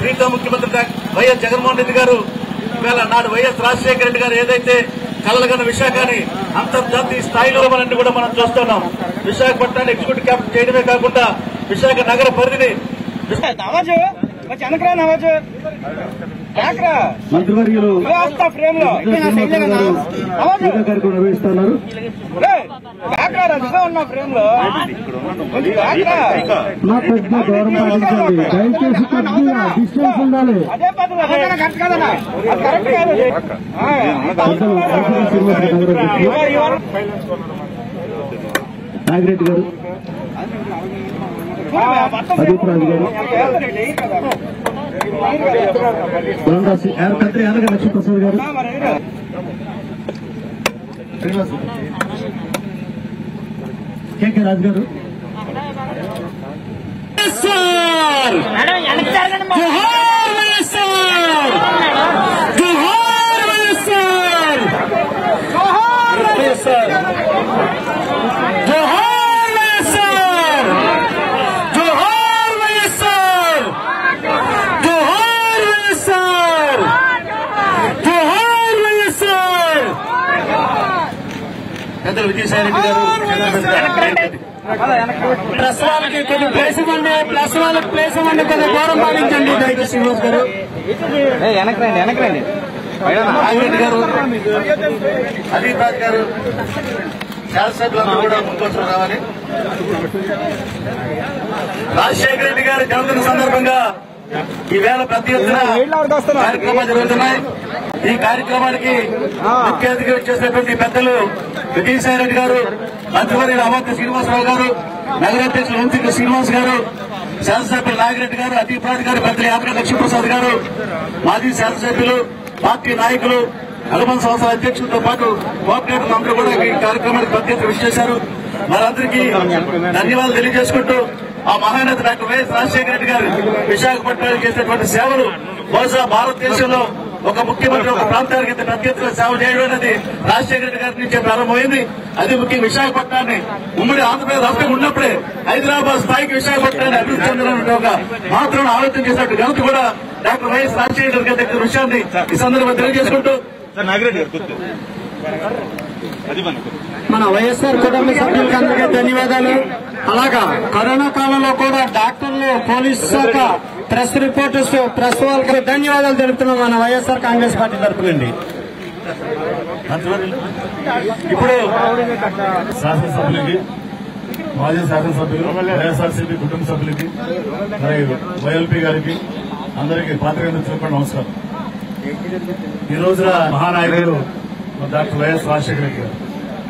ప్రీతం ముఖ్యమంత్రి doctor YS Jaganmohan Reddy గారు ఇవాళ నాడు వైఎస్ రాజశేఖర రెడ్డి గారు ఏదైతే కలలుగన్న విశాఖని అంతర్జాతీయ స్థాయిలో మనల్ని కూడా మనం చూస్తున్నాం విశాఖపట్నాన్ని ఎగ్జిక్యూటివ్ క్యాపిటల్ చేయడమే కాకుండా విశాఖ నగర పరిధిని आवाज बच्चे अनक रहा आवाज क्या कर रहा మంత్రివర్యులు रास्ता फ्रेम लो శ్రీనివాసరావు గారు आवाज పూజా కార్యక్రమం నిర్వహిస్తున్నారు क्या कर रहा दिखा उन्ना फ्रेम लो क्या कर रहा మా పెద్ద దూరం పాటించండి దయచేసి కొద్దిగా డిస్టెన్స్ ఉండాలి అదే పద్ధతి కరెక్ట్ కాదన్నా అది కరెక్ట్ కాదు పెద్దలు అరకుల శ్రీనివాసరావు గారు అధ్యక్షులు. నాగిరెడ్డి గారు అదీప్ రాజు గారు బృందాసి మంత్రి యానగ లక్ష్మీప్రసాద్ గారు శ్రీనివాస్ కేకే రాజు గారు పెద్దలు విజయసాయి రెడ్డి గారు ప్లస్ వాళ్ళకి కొద్ది ప్లేస్ ఇవ్వండి ప్లస్ వాళ్ళకి ప్లేస్ ఇవ్వండి కొద్ది దూరం పాటించండి దయచేసి శ్రీనివాస్ గారు వెనక్కి రండి వెనక్కి రండి నాగిరెడ్డి గారు అదీప్ రాజ్ గారు శాసనసభ్యులందరూ కూడా ముందుకు రావాలి రాజశేఖర రెడ్డి గారి జన్మదిన సందర్భంగా ఈవేళ పెద్ద ఎత్తున కార్యక్రమాలు జరుగుతున్నాయి ఈ కార్యక్రమానికి ముఖ్య అతిథిగా వచ్చేసినటువంటి పెద్దలు విజయసాయి రెడ్డి గారు మంత్రివర్యులు అవంతి శ్రీనివాసరావు గారు నగరాధ్యక్షులు వంశీ శ్రీనివాస్ గారు శాసనసభ్యులు నాగిరెడ్డి గారు అదీప్ రాజ్ గారు పెద్దలు యాత్ర లక్ష్మీప్రసాద్ గారు మాజీ శాసనసభ్యులు పార్టీ నాయకులు నలభై సంవత్సరాల అధ్యక్షులతో పాటు కోఆపరేటివ్ అందరూ కూడా ఈ కార్యక్రమానికి పెద్ద విష్ చేశారు వారందరికీ ధన్యవాదాలు తెలియజేసుకుంటూ ఆ మహానేత డాక్టర్ వైఎస్ రాజశేఖర రెడ్డి గారు విశాఖపట్నానికి చేసినటువంటి సేవలు బహుశా భారతదేశంలో ఒక ముఖ్యమంత్రి ఒక ప్రాంతానికి ఇంత పెద్ద ఎత్తున సేవ చేయడం అనేది రాజశేఖర రెడ్డి గారి నుంచే ప్రారంభమైంది అది ముఖ్యంగా విశాఖపట్నాన్ని ఉమ్మడి ఆంధ్రప్రదేశ్ రాష్ట్రం ఉన్నప్పుడే హైదరాబాద్ స్థాయికి విశాఖపట్నాన్ని అభివృద్ధి చెందాలనే ఒక మాత్రం ఆలోచన చేసినట్టు ఘనత కూడా డాక్టర్ వైఎస్ రాజశేఖర రెడ్డి గారి దగ్గర విషయాన్ని ఈ సందర్భంగా తెలియజేసుకుంటూ మన వైఎస్ఆర్ కుటుంబ సభ్యులకి అందరికీ ధన్యవాదాలు అలాగా కరోనా కాలంలో కూడా డాక్టర్లు పోలీస్ శాఖ ప్రెస్ రిపోర్టర్స్ ప్రెస్ వాళ్ళకి ధన్యవాదాలు తెలుపుతున్నాం మన వైఎస్ఆర్ కాంగ్రెస్ పార్టీ తరపు నుండి ఇప్పుడు శాసనసభ్యులకి మాజీ శాసనసభ్యులు వైఎస్ఆర్సీపీ కుటుంబ సభ్యులకి మరియు వైఎల్పీ గారికి అందరికీ పాత్రిక మిత్రులకు నమస్కారం ఈ రోజున మహానాయకుడు డాక్టర్ వైఎస్ రాజశేఖర రెడ్డి గారు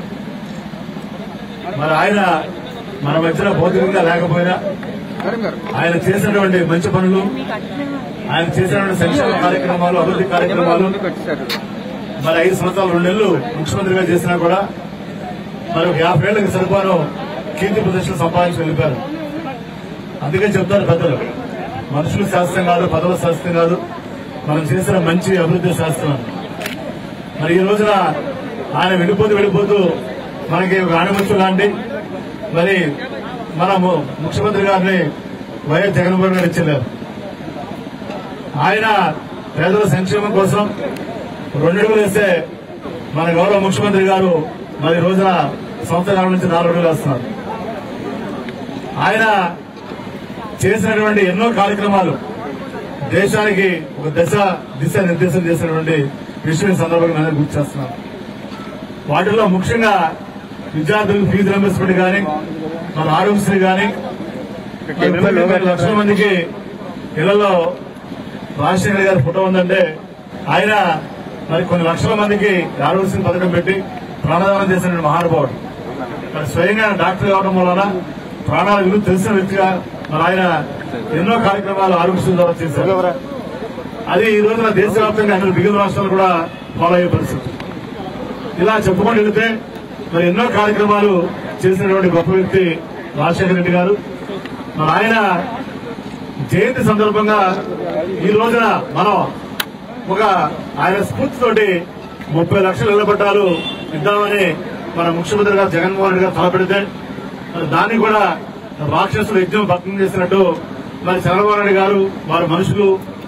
మరి ఆయన మన మధ్యన భౌతికంగా లేకపోయినా ఆయన చేసినటువంటి మంచి పనులు ఆయన చేసినటువంటి సంక్షేమ కార్యక్రమాలు అభివృద్ధి కార్యక్రమాలు మరి ఐదు సంవత్సరాలు రెండు నెలలు ముఖ్యమంత్రిగా చేసినా కూడా మరి ఒక యాభై ఏళ్ళకి సరిపోను కీర్తి ప్రదర్శన సంపాదించి వెళ్ళిపోయారు అందుకే చెప్తారు పెద్దలు మనుషులు శాస్త్రం కాదు పదవుల శాస్త్రం కాదు మనం చేసిన మంచి అభివృద్ధి శాస్త్రం అని. మరి ఈ రోజున ఆయన వెళ్ళిపోతూ వెళ్ళిపోతూ మనకి ఒక ఆణిముచ్చు లాంటి మరి మనము ముఖ్యమంత్రి గారిని వైఎస్ జగన్మోహన్ గారు ఇచ్చలేరు ఆయన పేదల సంక్షేమం కోసం రెండు అడుగులు వేస్తే మన గౌరవ ముఖ్యమంత్రి గారు మరి ఈ రోజున సంవత్సరాల నుంచి నాలుగు అడుగులు వేస్తున్నారు ఆయన చేసినటువంటి ఎన్నో కార్యక్రమాలు దేశానికి ఒక దశ దిశ నిర్దేశం చేసినటువంటి విషయం ఈ సందర్భంగా నేను గుర్తు చేస్తున్నాను వాటిలో ముఖ్యంగా విద్యార్థులకు ఫీజు రింబర్స్మెంట్ కానీ మన ఆరోగ్యశ్రీ కానీ లక్షల మందికి ఇళ్లలో రాజశేఖర్ గారి ఫోటో ఉందంటే ఆయన మరి కొన్ని లక్షల మందికి ఆరోగ్యశ్రీ పథకం పెట్టి ప్రాణదానం చేసిన మహానుభావుడు మరి స్వయంగా డాక్టర్ కావడం వలన ప్రాణాల విలువ తెలిసిన వ్యక్తిగా మరి ఆయన ఎన్నో కార్యక్రమాలు ఆరోగ్యశ్రీ ద్వారా చేశారు అది ఈ రోజున దేశవ్యాప్తంగా అన్ని మిగిలిన రాష్ట్రాలు కూడా ఫాలో అయ్యే పరిస్థితి ఇలా చెప్పుకొని వెళితే మరి ఎన్నో కార్యక్రమాలు చేసినటువంటి గొప్ప వ్యక్తి రాజశేఖర రెడ్డి గారు మరి ఆయన జయంతి సందర్భంగా ఈ రోజున మనం ఒక ఆయన స్ఫూర్తితోటి ముప్పై లక్షల ఇళ్ల పట్టాలు ఇద్దామని మన ముఖ్యమంత్రి గారు జగన్మోహన్ రెడ్డి గారు తలపెడితే మరి దాన్ని కూడా రాక్షసులు యజ్ఞం భక్తం చేసినట్టు మరి చంద్రబాబు నాయుడు గారు వారి మనుషులు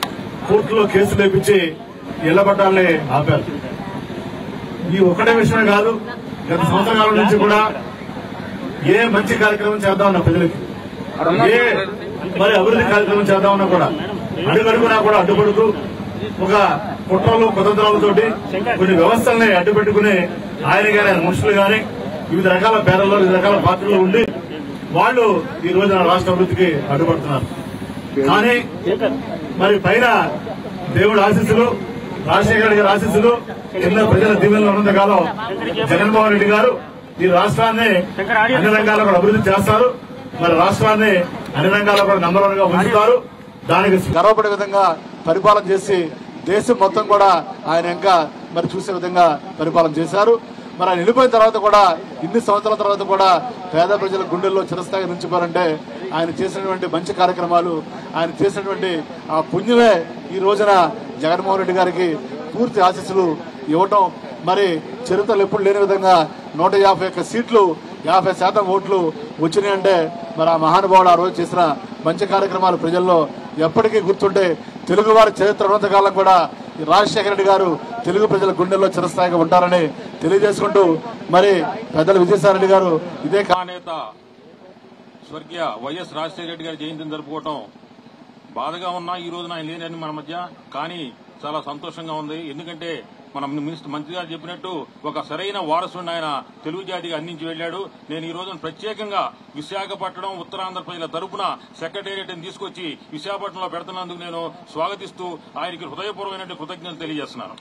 కోర్టులో కేసులు వేపించి ఇళ్ల పట్టాలని ఆపారు ఈ ఒక్కటే విషయమే కాదు గత సంవత్సరాల నుంచి కూడా ఏ మంచి కార్యక్రమం చేద్దామన్న ప్రజలకి ఏ మరి అభివృద్ధి కార్యక్రమం చేద్దామన్నా కూడా అడుగడుగునా కూడా అడ్డుపడుతూ ఒక కుట్రలు కుతంత్రాలతోటి కొన్ని వ్యవస్థల్ని అడ్డుపెట్టుకుని ఆయన గాని ఆయన మనుషులు గాని వివిధ రకాల పేర్లలో వివిధ రకాల పార్టీల్లో ఉండి వాళ్ళు ఈ రోజున రాష్ట్ర అభివృద్ధికి అడ్డుపడుతున్నారు కానీ మరి పైన దేవుడు ఆశీస్సులు రాజశేఖర రెడ్డి గారి ఆశీస్సులు కింద ప్రజల దీవెనలో ఉన్నంత కాలం జగన్మోహన్ రెడ్డి గారు ఈ రాష్ట్రాన్ని అన్ని రంగాల్లో కూడా అభివృద్ధి చేస్తారు మరి రాష్ట్రాన్ని అన్ని రంగాల్లో కూడా నంబర్ వన్ గా ఉంచుతారు దానికి గర్వపడే విధంగా పరిపాలన చేసి దేశం మొత్తం కూడా ఆయన ఇంకా మరి చూసే విధంగా పరిపాలన చేశారు మరి ఆయన వెళ్ళిపోయిన తర్వాత కూడా ఇన్ని సంవత్సరాల తర్వాత కూడా పేద ప్రజల గుండెల్లో చిరస్థాయి నుంచిపోరంటే ఆయన చేసినటువంటి మంచి కార్యక్రమాలు ఆయన చేసినటువంటి ఆ పుణ్యమే ఈ రోజున జగన్మోహన్ రెడ్డి గారికి పూర్తి ఆశీస్సులు ఇవ్వటం మరి చరిత్రలు ఎప్పుడు లేని విధంగా నూట యాభై ఒక్క సీట్లు యాభై శాతం ఓట్లు వచ్చినాయంటే మరి ఆ మహానుభావుడు ఆ రోజు చేసిన మంచి కార్యక్రమాలు ప్రజల్లో ఎప్పటికీ గుర్తుంటే తెలుగువారి చరిత్ర ఉన్నంతకాలం కూడా ఈ రాజశేఖర రెడ్డి గారు తెలుగు ప్రజల గుండెల్లో చిరస్థాయిగా ఉంటారని తెలియజేసుకుంటూ మరి పెద్దల విజయసాయి రెడ్డి గారు ఇదే కా- నేత స్వర్గీయ వైఎస్ రాజశేఖర రెడ్డి గారి జయంతిని జరుపుకోవటం బాధగా ఉన్నా ఈ రోజున ఆయన లేనని మన మధ్య కానీ చాలా సంతోషంగా ఉంది ఎందుకంటే మన మినిస్టర్ మంత్రి గారు చెప్పినట్టు ఒక సరైన వారసుని ఆయన తెలుగు జాతికి అందించి వెళ్లాడు నేను ఈ రోజున ప్రత్యేకంగా విశాఖపట్నం ఉత్తరాంధ్ర ప్రజల తరపున సెక్రటేరియట్ తీసుకొచ్చి విశాఖపట్నంలో పెడుతున్నందుకు నేను స్వాగతిస్తూ ఆయనకి హృదయపూర్వమైన కృతజ్ఞతలు తెలియజేస్తున్నాను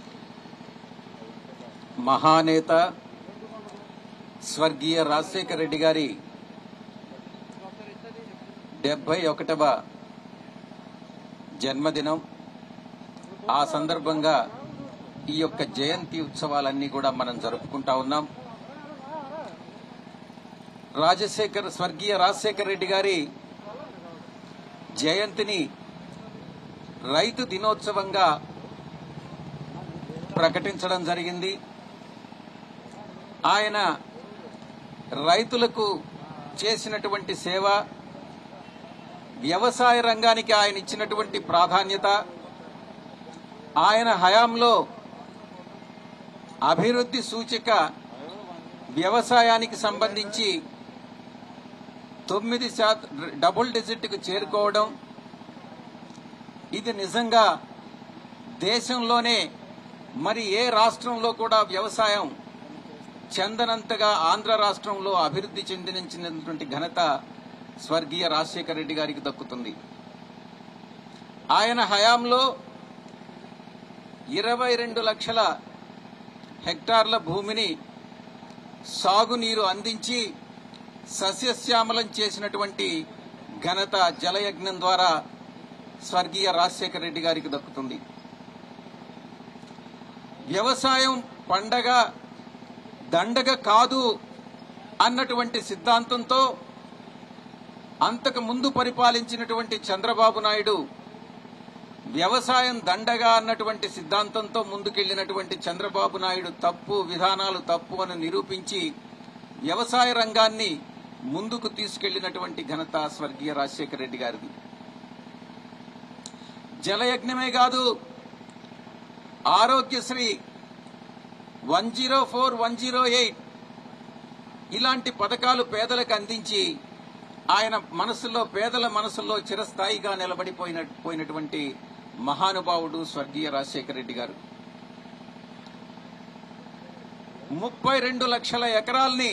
మహానేత స్వర్గీయ రాజశేఖర రెడ్డి గారి డెబ్బై ఒకటవ జన్మదినం ఆ సందర్భంగా ఈ యొక్క జయంతి ఉత్సవాలన్నీ కూడా మనం జరుపుకుంటా ఉన్నాం రాజశేఖర్ స్వర్గీయ రాజశేఖర రెడ్డి గారి జయంతిని రైతు దినోత్సవంగా ప్రకటించడం జరిగింది ఆయన రైతులకు చేసినటువంటి సేవ వ్యవసాయ రంగానికి ఆయన ఇచ్చినటువంటి ప్రాధాన్యత ఆయన హయాంలో అభివృద్ధి సూచిక వ్యవసాయానికి సంబంధించి తొమ్మిది శాతం డబుల్ డిజిట్కు చేరుకోవడం ఇది నిజంగా దేశంలోనే మరి ఏ రాష్ట్రంలో కూడా వ్యవసాయం చెందనంతగా ఆంధ్ర రాష్ట్రంలో అభివృద్ధి చెందినటువంటి ఘనత స్వర్గీయ రాజశేఖర రెడ్డి గారికి దక్కుతుంది ఆయన హయాంలో ఇరవై రెండు లక్షల హెక్టార్ల భూమిని సాగునీరు అందించి సస్యశ్యామలం చేసినటువంటి ఘనత జలయజ్ఞం ద్వారా స్వర్గీయ రాజశేఖర రెడ్డి గారికి దక్కుతుంది వ్యవసాయం పండగ దండగ కాదు అన్నటువంటి సిద్ధాంతంతో అంతకు ముందు పరిపాలించినటువంటి చంద్రబాబు నాయుడు వ్యవసాయం దండగా అన్నటువంటి సిద్ధాంతంతో ముందుకెళ్లినటువంటి చంద్రబాబు నాయుడు తప్పు విధానాలు తప్పు అని నిరూపించి వ్యవసాయ రంగాన్ని ముందుకు తీసుకెళ్లినటువంటి ఘనత స్వర్గీయ రాజశేఖర రెడ్డి గారిది జలయజ్ఞమే కాదు Aarogyasri one zero four one zero eight ఇలాంటి పథకాలు పేదలకు అందించి ఆయన మనసులో పేదల మనసులో చిరస్థాయిగా నిలబడిపోయిన పోయినటువంటి మహానుభావుడు స్వర్గీయ రాజశేఖర రెడ్డి గారు ముప్పై రెండు లక్షల ఎకరాల్ని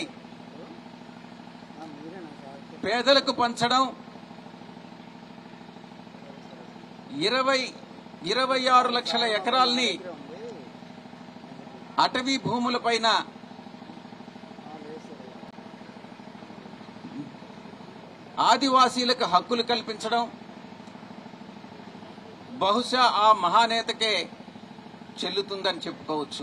పేదలకు పంచడం ఇరవై ఇరవై ఆరు లక్షల ఎకరాల్ని అటవీ భూములపైన ఆదివాసీలకు హక్కులు కల్పించడం బహుశా ఆ మహానేతకే చెల్లుతుందని చెప్పుకోవచ్చు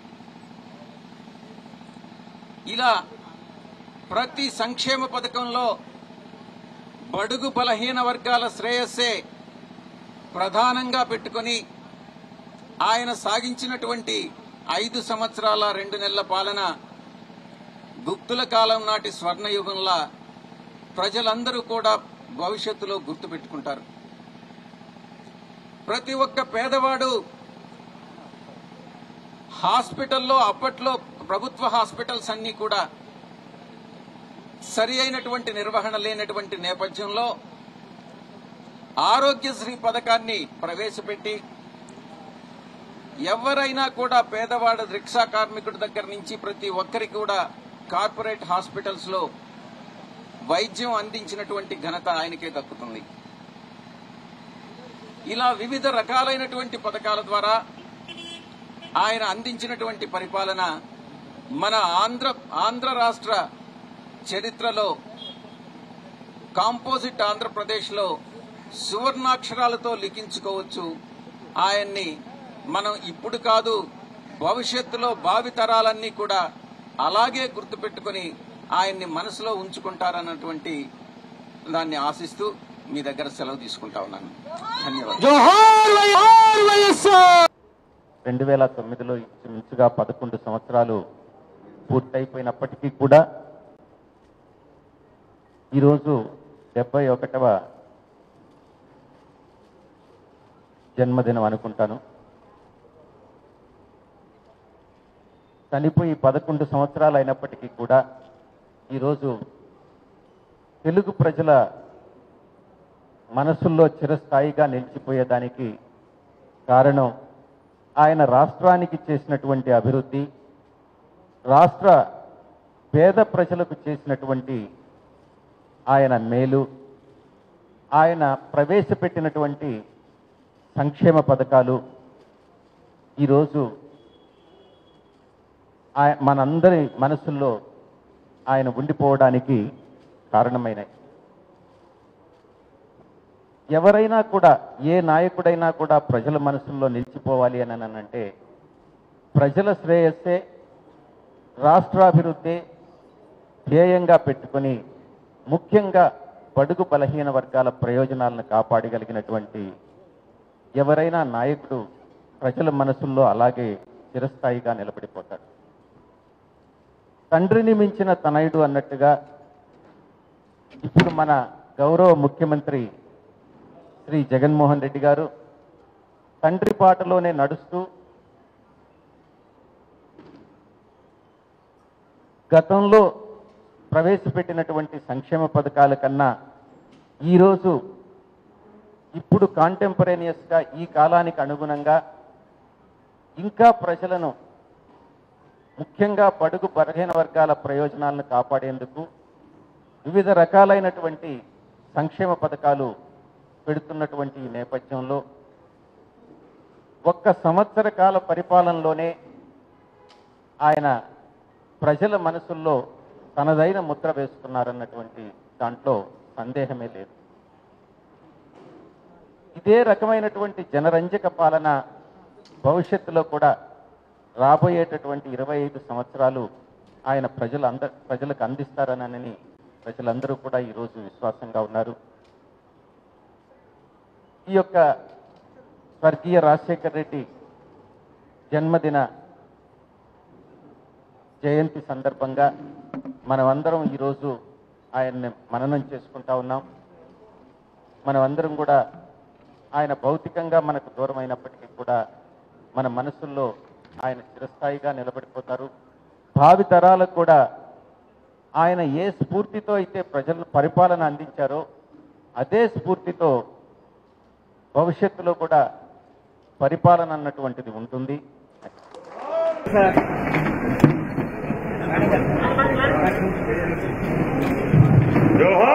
ఇలా ప్రతి సంక్షేమ పథకంలో బడుగు బలహీన వర్గాల శ్రేయస్సే ప్రధానంగా పెట్టుకొని ఆయన సాగించినటువంటి ఐదు సంవత్సరాల రెండు నెలల పాలన గుప్తుల కాలం నాటి స్వర్ణయుగంలా ప్రజలందరూ కూడా భవిష్యత్తులో గుర్తుపెట్టుకుంటారు ప్రతి ఒక్క పేదవాడు హాస్పిటల్లో అప్పట్లో ప్రభుత్వ హాస్పిటల్స్ అన్ని కూడా సరి అయినటువంటి నిర్వహణ లేనటువంటి నేపథ్యంలో ఆరోగ్యశ్రీ పథకాన్ని ప్రవేశపెట్టి ఎవరైనా కూడా పేదవాడు రిక్షా కార్మికుడి దగ్గర నుంచి ప్రతి ఒక్కరికి కూడా కార్పొరేట్ హాస్పిటల్స్ లో వైద్యం అందించినటువంటి ఘనత ఆయనకే దక్కుతుంది ఇలా వివిధ రకాలైనటువంటి పథకాల ద్వారా ఆయన అందించినటువంటి పరిపాలన మన ఆంధ్ర ఆంధ్ర రాష్ట్ర చరిత్రలో కాంపోజిట్ ఆంధ్రప్రదేశ్లో సువర్ణాక్షరాలతో లిఖించుకోవచ్చు ఆయన్ని మనం ఇప్పుడు కాదు భవిష్యత్తులో భావితరాలన్నీ కూడా అలాగే గుర్తుపెట్టుకుని ఆయన్ని మనసులో ఉంచుకుంటారన్నటువంటి దాన్ని ఆశిస్తూ మీ దగ్గర సెలవు తీసుకుంటా ఉన్నాను ధన్యవాదాలు జోహార్ వైఎస్ఆర్ వైఎస్ఆర్ రెండు వేల తొమ్మిదిలో ఇంచుమించుగా పదకొండు సంవత్సరాలు పూర్తయిపోయినప్పటికీ కూడా ఈరోజు డెబ్బై ఒకటవ జన్మదినం అనుకుంటాను చనిపోయి పదకొండు సంవత్సరాలు అయినప్పటికీ కూడా ఈరోజు తెలుగు ప్రజల మనసుల్లో చిరస్థాయిగా నిలిచిపోయేదానికి కారణం ఆయన రాష్ట్రానికి చేసినటువంటి అభివృద్ధి రాష్ట్ర పేద ప్రజలకు చేసినటువంటి ఆయన మేలు ఆయన ప్రవేశపెట్టినటువంటి సంక్షేమ పథకాలు ఈరోజు ఆయ- మనందరి మనసుల్లో ఆయన ఉండిపోవడానికి కారణమైనాయి ఎవరైనా కూడా ఏ నాయకుడైనా కూడా ప్రజల మనసుల్లో నిలిచిపోవాలి అని అంటే ప్రజల శ్రేయస్సే రాష్ట్రాభివృద్ధి ధ్యేయంగా పెట్టుకొని ముఖ్యంగా బడుగు బలహీన వర్గాల ప్రయోజనాలను కాపాడగలిగినటువంటి ఎవరైనా నాయకుడు ప్రజల మనసుల్లో అలాగే చిరస్థాయిగా నిలబడిపోతాడు తండ్రిని మించిన తనయుడు అన్నట్టుగా ఇప్పుడు మన గౌరవ ముఖ్యమంత్రి శ్రీ జగన్మోహన్ రెడ్డి గారు తండ్రి పాటలోనే నడుస్తూ గతంలో ప్రవేశపెట్టినటువంటి సంక్షేమ పథకాల కన్నా ఈరోజు ఇప్పుడు కాంటెంపరేనియస్గా ఈ కాలానికి అనుగుణంగా ఇంకా ప్రజలను ముఖ్యంగా బడుగు బలహీన వర్గాల ప్రయోజనాలను కాపాడేందుకు వివిధ రకాలైనటువంటి సంక్షేమ పథకాలు పెడుతున్నటువంటి ఈ నేపథ్యంలో ఒక్క సంవత్సర కాల పరిపాలనలోనే ఆయన ప్రజల మనసుల్లో తనదైన ముద్ర వేసుకున్నారన్నటువంటి దాంట్లో సందేహమే లేదు ఇదే రకమైనటువంటి జనరంజక పాలన భవిష్యత్తులో కూడా రాబోయేటటువంటి ఇరవై ఐదు సంవత్సరాలు ఆయన ప్రజలు అంద ప్రజలకు అందిస్తారనని ప్రజలందరూ కూడా ఈరోజు విశ్వాసంగా ఉన్నారు ఈ యొక్క స్వర్గీయ రాజశేఖర్ రెడ్డి జన్మదిన జయంతి సందర్భంగా మనమందరం ఈరోజు ఆయన్ని మననం చేసుకుంటా ఉన్నాం మనమందరం కూడా ఆయన భౌతికంగా మనకు దూరం అయినప్పటికీ కూడా మన మనసుల్లో ఆయన చిరస్థాయిగా నిలబడిపోతారు భావి తరాలకు కూడా ఆయన ఏ స్ఫూర్తితో అయితే ప్రజలను పరిపాలన అందించారో అదే స్ఫూర్తితో భవిష్యత్తులో కూడా పరిపాలన అన్నటువంటిది ఉంటుంది జోహార్